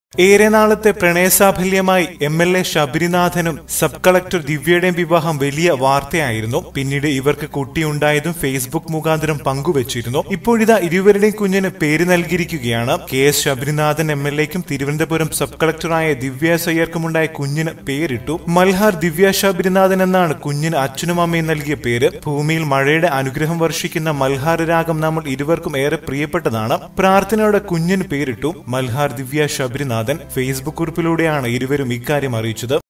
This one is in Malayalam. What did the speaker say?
ഏറെ നാളത്തെ പ്രണയസാഫല്യമായി എം എൽ എ ശബരിനാഥനും സബ് കളക്ടർ ദിവ്യയുടെയും വിവാഹം വലിയ വാർത്തയായിരുന്നു പിന്നീട് ഇവർക്ക് കുട്ടിയുണ്ടായതും ഫേസ്ബുക്ക് മുഖാന്തരം പങ്കുവച്ചിരുന്നു ഇപ്പോഴിതാ ഇരുവരുടെയും കുഞ്ഞിന് പേര് നൽകിയിരിക്കുകയാണ് K S Sabarinathan M L എക്കും തിരുവനന്തപുരം സബ് കളക്ടറായ ദിവ്യ സയ്യർക്കുമുണ്ടായ കുഞ്ഞിന് പേരിട്ടു മൽഹാർ ദിവ്യ ശബരിനാഥൻ എന്നാണ് കുഞ്ഞിന് അച്ഛനും അമ്മയും നൽകിയ പേര് ഭൂമിയിൽ മഴയുടെ അനുഗ്രഹം വർഷിക്കുന്ന മൽഹാർ രാഗം നമ്മൾ ഇരുവർക്കും ഏറെ പ്രിയപ്പെട്ടതാണ് പ്രാർത്ഥനയോടെ കുഞ്ഞിന് പേരിട്ടു മൽഹാർ ദിവ്യ ശബരിനാഥൻ ഫേസ്ബുക്ക് കുറിപ്പിലൂടെയാണ് ഇരുവരും ഇക്കാര്യം അറിയിച്ചത്